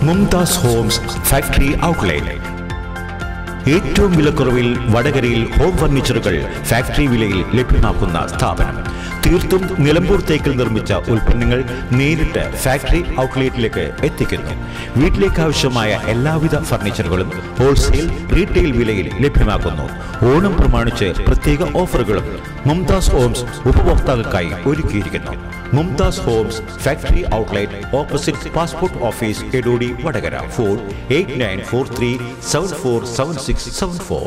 Mumtaz homes factory outlet ഏറ്റവും വിലക്കുറവിൽ വടകരയിൽ ഹോം ഫർണിച്ചറുകൾ ഫാക്ടറി വിലയിൽ ലഭ്യമാക്കുന്ന സ്ഥാപനം തീർത്തും നിലമ്പൂർ തേക്കിൽ നിർമ്മിച്ച ഉൽപ്പന്നങ്ങൾ നേരിട്ട് ഫാക്ടറി ഔട്ട്ലെറ്റിലേക്ക് എത്തിക്കുന്നു വീട്ടിലേക്ക് ആവശ്യമായ എല്ലാവിധ ഫർണിച്ചറുകളും ഹോൾസെയിൽ റീറ്റെയിൽ വിലയിൽ ലഭ്യമാക്കുന്നു ഓണം പ്രമാണിച്ച് പ്രത്യേക ഓഫറുകളും മുംതാസ് ഹോംസ് ഉപഭോക്താക്കൾക്കായി ഒരുക്കിയിരിക്കുന്നു Mumtaz homes factory outlet opposite passport office Edodi Vadakara phone eight nine four three seven four seven six seven four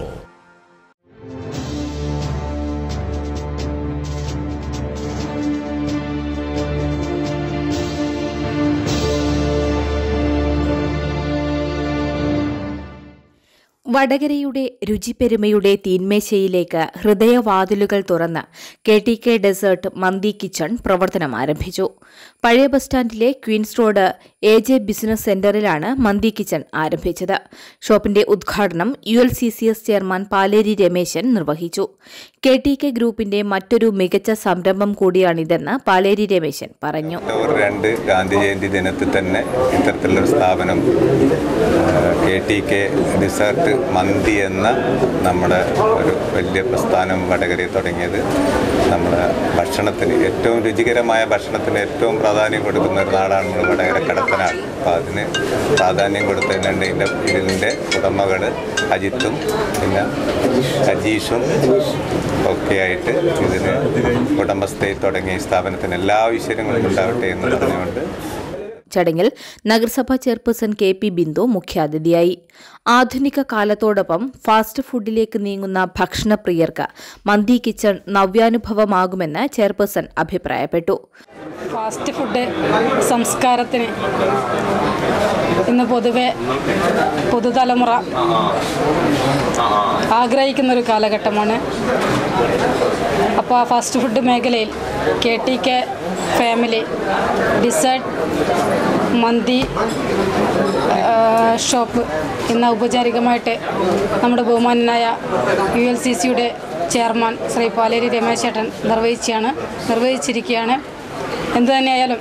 വടകരയുടെ രുചിപ്പെരുമയുടെ തീന്മേശയിലേക്ക് ഹൃദയവാതിലുകൾ തുറന്ന് കെ ടി കെ ഡെസേർട്ട് മന്തി കിച്ചൺ പ്രവർത്തനം ആരംഭിച്ചു പഴയ ബസ് സ്റ്റാൻഡിലെ Queens road A J business സെന്ററിലാണ് മന്തി കിച്ചൺ ആരംഭിച്ചത് ഷോപ്പിന്റെ ഉദ്ഘാടനം U L C C S chairman Paleri Rameshan നിർവഹിച്ചു കെ ടി കെ ഗ്രൂപ്പിന്റെ മറ്റൊരു മികച്ച സംരംഭം കൂടിയാണിതെന്ന് പാലേരി രമേശൻ പറഞ്ഞു ഒക്ടോബർ രണ്ട് ഗാന്ധി ജയന്തി ദിനത്തിൽ തന്നെ ഇത്തരത്തിലുള്ളൊരു സ്ഥാപനം കെ ടി കെ റിസർട്ട് മന്തി എന്ന നമ്മുടെ ഒരു വലിയ പ്രസ്ഥാനം വടകരയിൽ തുടങ്ങിയത് നമ്മുടെ ഭക്ഷണത്തിന് ഏറ്റവും രുചികരമായ ഭക്ഷണത്തിന് ഏറ്റവും പ്രാധാന്യം കൊടുക്കുന്ന ഒരു നാടാണ് നമ്മൾ വടകര കടത്തനാട് അപ്പോൾ അതിന് പ്രാധാന്യം കൊടുത്തതിനുണ്ട് ഇതിൻ്റെ ഇതിൻ്റെ ഉടമകൾ അജിത്തും പിന്നെ അജീഷും ഒക്കെ ആയിട്ട് ഇതിന് ഉടമസ്ഥയിൽ തുടങ്ങിയ ഈ സ്ഥാപനത്തിന് എല്ലാ ഐശ്വര്യങ്ങളും ഉണ്ടാവട്ടെ എന്ന് പറഞ്ഞുകൊണ്ട് ചടങ്ങിൽ നഗരസഭാ ചെയർപേഴ്സൺ കെ പി ബിന്ദു മുഖ്യാതിഥിയായി ആധുനിക കാലത്തോടൊപ്പം ഫാസ്റ്റ് ഫുഡിലേക്ക് നീങ്ങുന്ന ഭക്ഷണപ്രിയർക്ക് മന്തി കിച്ചൺ നവ്യാനുഭവമാകുമെന്ന് ചെയർപേഴ്സൺ അഭിപ്രായപ്പെട്ടു ഫാസ്റ്റ് ഫുഡ് സംസ്കാരത്തിന് ഇന്ന് പൊതുവെ പുതുതലമുറ ആഗ്രഹിക്കുന്ന ഒരു കാലഘട്ടമാണ് അപ്പോൾ ആ ഫാസ്റ്റ് ഫുഡ് മേഖലയിൽ K T K family dessert മന്തി ആ, ഷോപ്പ് എന്ന ഔപചാരികമായിട്ട് നമ്മുടെ ബഹുമാനനായ യു എൽ സി സിയുടെ ചെയർമാൻ ശ്രീ പാലേരി രമേശ് ചേട്ടൻ നിർവഹിച്ചാണ് നിർവഹിച്ചിരിക്കുകയാണ് എന്തു തന്നെയായാലും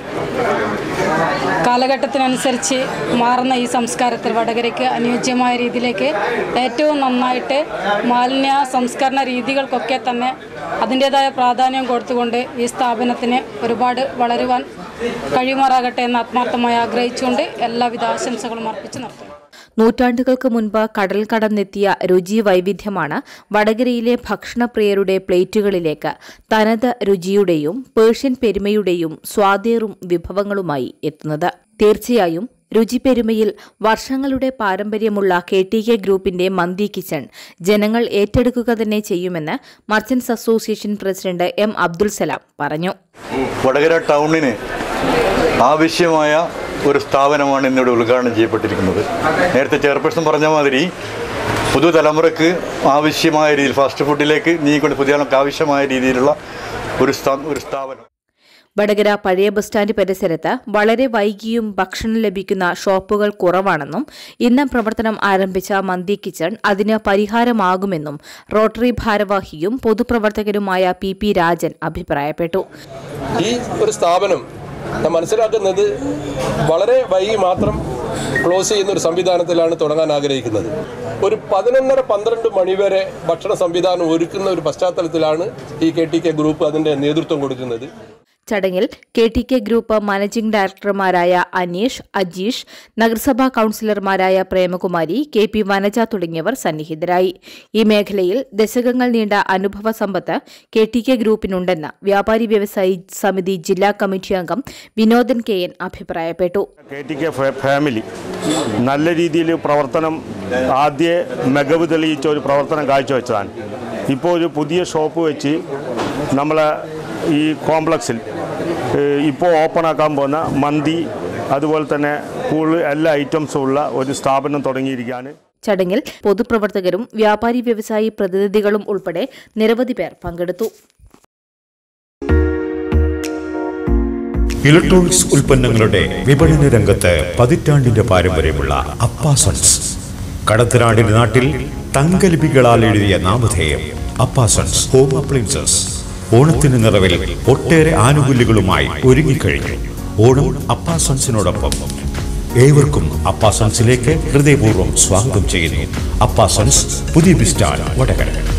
കാലഘട്ടത്തിനനുസരിച്ച് മാറുന്ന ഈ സംസ്കാരത്തിൽ വടകരയ്ക്ക് അനുയോജ്യമായ രീതിയിലേക്ക് ഏറ്റവും നന്നായിട്ട് മാലിന്യ സംസ്കരണ രീതികൾക്കൊക്കെ തന്നെ അതിൻ്റേതായ പ്രാധാന്യം കൊടുത്തുകൊണ്ട് ഈ സ്ഥാപനത്തിന് ഒരുപാട് വളരുവാൻ കഴിയുമാറാകട്ടെ എന്ന് ആത്മാർത്ഥമായി ആഗ്രഹിച്ചുകൊണ്ട് എല്ലാവിധ ആശംസകളും അർപ്പിച്ച് നിർത്തുന്നു നൂറ്റാണ്ടുകൾക്ക് മുൻപ് കടൽ കടന്നെത്തിയ രുചി വൈവിധ്യമാണ് വടകരയിലെ ഭക്ഷണപ്രിയരുടെ പ്ലേറ്റുകളിലേക്ക് തനത് രുചിയുടെയും പേർഷ്യൻ പെരുമയുടെയും സ്വാദേറും വിഭവങ്ങളുമായി എത്തുന്നത് തീർച്ചയായും രുചിപ്പെരുമയിൽ വർഷങ്ങളുടെ പാരമ്പര്യമുള്ള കെ ടി കെ ഗ്രൂപ്പിന്റെ മന്തി കിച്ചൺ ജനങ്ങൾ ഏറ്റെടുക്കുക തന്നെ ചെയ്യുമെന്ന് merchants association president M Abdul Salam പറഞ്ഞു വടകര ടൗണിന് ആവശ്യമായ ഒരു സ്ഥാപനമാണ് ഇന്നിവിടെ ഉദ്ഘാടനം ചെയ്യപ്പെട്ടിരിക്കുന്നത് നേരത്തെ ചെയർപേഴ്സൺ പറഞ്ഞ മാതിരി പുതുതലമുറക്ക് ആവശ്യമായ രീതിയിൽ ഫാസ്റ്റ് ഫുഡിലേക്ക് നീങ്ങിക്കൊണ്ട് പുതിയ ആൾക്ക് ആവശ്യമായ രീതിയിലുള്ള ഒരു സ്ഥാ- ഒരു സ്ഥാപനം വടകര പഴയ ബസ് സ്റ്റാൻഡ് പരിസരത്ത് വളരെ വൈകിയും ഭക്ഷണം ലഭിക്കുന്ന ഷോപ്പുകൾ കുറവാണെന്നും ഇന്ന് പ്രവർത്തനം ആരംഭിച്ച മന്തി കിച്ചൺ അതിന് പരിഹാരമാകുമെന്നും റോട്ടറി ഭാരവാഹിയും പൊതുപ്രവർത്തകരുമായ പി പി രാജൻ അഭിപ്രായപ്പെട്ടു ഈ ഒരു സ്ഥാപനം ഞാൻ മനസ്സിലാക്കുന്നത് വളരെ വൈകി മാത്രം ക്ലോസ് ചെയ്യുന്ന ഒരു സംവിധാനത്തിലാണ് തുടങ്ങാൻ ആഗ്രഹിക്കുന്നത് ഒരു പതിനൊന്നര പന്ത്രണ്ട് മണിവരെ ഭക്ഷണ സംവിധാനം ഒരുക്കുന്ന ഒരു പശ്ചാത്തലത്തിലാണ് ഈ കെ ടി കെ ഗ്രൂപ്പ് അതിൻ്റെ നേതൃത്വം കൊടുക്കുന്നത് ചടങ്ങിൽ K T K group managing ഡയറക്ടർമാരായ അനീഷ് അജീഷ് നഗരസഭാ കൌൺസിലർമാരായ പ്രേമകുമാരി കെ പി വനജ തുടങ്ങിയവർ സന്നിഹിതരായി ഈ മേഖലയിൽ ദശകങ്ങൾ നീണ്ട അനുഭവ സമ്പത്ത് കെ ടി കെ ഗ്രൂപ്പിനുണ്ടെന്ന് വ്യാപാരി വ്യവസായി സമിതി ജില്ലാ കമ്മിറ്റി അംഗം വിനോദൻ കെ എൻ അഭിപ്രായപ്പെട്ടു കെ ടി കെ ഫാ- ഫാമിലി നല്ല രീതിയിൽ പ്രവർത്തനം ആദ്യ മികവ് തെളിയിച്ച ഒരു പ്രവർത്തനം കാഴ്ചവെച്ചതാണ് ഇപ്പോൾ ഒരു പുതിയ ഷോപ്പ് വെച്ച് നമ്മളെ ഈ കോംപ്ലക്സിൽ ഏഹ്, ഇപ്പോൾ ഓപ്പൺ ആക്കാൻ പോകുന്ന മന്തി അതുപോലെ തന്നെ കൂടുതൽ എല്ലാ ഐറ്റംസും ഉള്ള ഒരു സ്ഥാപനം തുടങ്ങിയിരിക്കുകയാണ് ചടങ്ങിൽ പൊതുപ്രവർത്തകരും വ്യാപാരി വ്യവസായി പ്രതിനിധികളും ഉൾപ്പെടെ നിരവധി പേർ പങ്കെടുത്തു ഇലക്ട്രോണിക്സ് ഉൽപ്പന്നങ്ങളുടെ വിപണന രംഗത്ത് പതിറ്റാണ്ടിന്റെ പാരമ്പര്യമുള്ള അപ്പാസൺസ് കടത്തനാടിന്റെ നാട്ടിൽ തങ്കലിപികളാൽ എഴുതിയ നാമധേയം അപ്പാസൺസ് ഹോം അപ്ലയൻസസ് ഓണത്തിന് നിറവിൽ ഒട്ടേറെ ആനുകൂല്യങ്ങളുമായി ഒരുങ്ങിക്കഴിഞ്ഞു ഓണം അപ്പാസൺസിനോടൊപ്പം ഏവർക്കും അപ്പാസൺസിലേക്ക് ഹൃദയപൂർവ്വം സ്വാഗതം ചെയ്യുന്നു അപ്പാസൺസ് പുതിയ ബിസ്റ്റാൻ വടകര